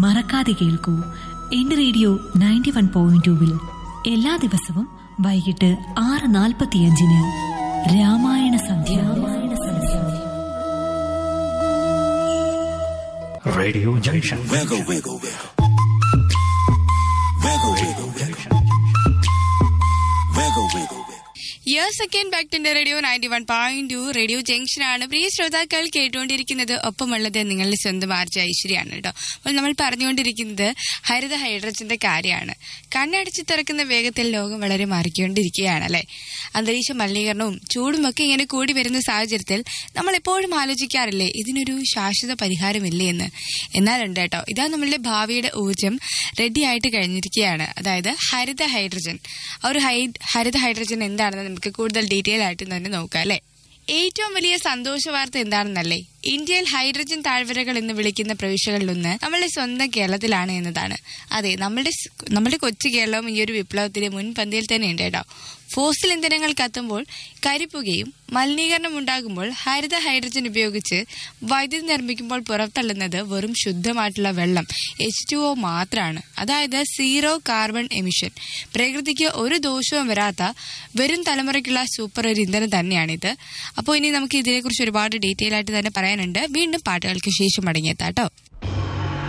മറക്കാതെ കേൾക്കൂ എന്റെ റേഡിയോ നയൻറ്റി വൺ പോയിന്റ് ടുവിൽ എല്ലാ ദിവസവും വൈകിട്ട് ആറ് നാൽപ്പത്തിയഞ്ചിന് Ramayana Sandhya Ramayana Sandhya Radio Junction. Wiggle, wiggle, wiggle. Wiggle, wiggle, wiggle. Wiggle, wiggle, wiggle. Yes second back ടിന്റെ radio ninety one point two radio junction ആണ് പ്രിയ ശ്രോതാക്കൾ കേട്ടുകൊണ്ടിരിക്കുന്നത് ഒപ്പമുള്ളത് നിങ്ങളുടെ സ്വന്തം ആർജ ഐശ്വര്യാണ് കേട്ടോ അപ്പോൾ നമ്മൾ പറഞ്ഞുകൊണ്ടിരിക്കുന്നത് ഹരിത ഹൈഡ്രജന്റെ കാര്യമാണ് കണ്ണടച്ച് തുറക്കുന്ന വേഗത്തിൽ ലോകം വളരെ മാറിക്കൊണ്ടിരിക്കുകയാണ് അല്ലെ അന്തരീക്ഷ മലിനീകരണവും ചൂടുമൊക്കെ ഇങ്ങനെ കൂടി വരുന്ന സാഹചര്യത്തിൽ നമ്മൾ എപ്പോഴും ആലോചിക്കാറില്ലേ ഇതിനൊരു ശാശ്വത പരിഹാരമില്ലേ എന്ന് എന്നാലുണ്ട് കേട്ടോ ഇതാ നമ്മളുടെ ഭാവിയുടെ ഊർജം റെഡി ആയിട്ട് കഴിഞ്ഞിരിക്കുകയാണ് അതായത് ഹരിത ഹൈഡ്രജൻ ആ ഒരു ഹൈ ഹരിത ഹൈഡ്രജൻ എന്താണെന്ന് നമുക്ക് കൂടുതൽ ഡീറ്റെയിൽ ആയിട്ട് തന്നെ നോക്കാം അല്ലെ ഏറ്റവും വലിയ സന്തോഷ വാർത്ത എന്താണെന്നല്ലേ ഇന്ത്യയിൽ ഹൈഡ്രജൻ താഴ്വരകൾ എന്ന് വിളിക്കുന്ന പ്രവിശ്യകളിലൊന്ന് നമ്മളുടെ സ്വന്തം കേരളത്തിലാണ് എന്നതാണ് അതെ നമ്മുടെ സ്- നമ്മുടെ കൊച്ചു കേരളവും ഈ ഒരു വിപ്ലവത്തിന്റെ മുൻപന്തിയിൽ തന്നെ ഉണ്ട് കേട്ടോ ഫോസിൽ ഇന്ധനങ്ങൾ കത്തുമ്പോൾ കരിപ്പുകയും മലിനീകരണം ഉണ്ടാകുമ്പോൾ ഹരിത ഹൈഡ്രജൻ ഉപയോഗിച്ച് വൈദ്യുതി നിർമ്മിക്കുമ്പോൾ പുറത്തള്ളുന്നത് വെറും ശുദ്ധമായിട്ടുള്ള വെള്ളം എച്ച് ടു ഒ മാത്രമാണ് അതായത് സീറോ കാർബൺ എമിഷൻ പ്രകൃതിക്ക് ഒരു ദോഷവും വരാത്ത വരും തലമുറയ്ക്കുള്ള സൂപ്പർ ഒരു ഇന്ധനം തന്നെയാണിത് അപ്പോൾ ഇനി നമുക്ക് ഇതിനെക്കുറിച്ച് ഒരുപാട് ഡീറ്റെയിൽ ആയിട്ട് തന്നെ പറയാനുണ്ട് വീണ്ടും പാട്ടുകൾക്ക് ശേഷം മടങ്ങിയെത്താട്ടോ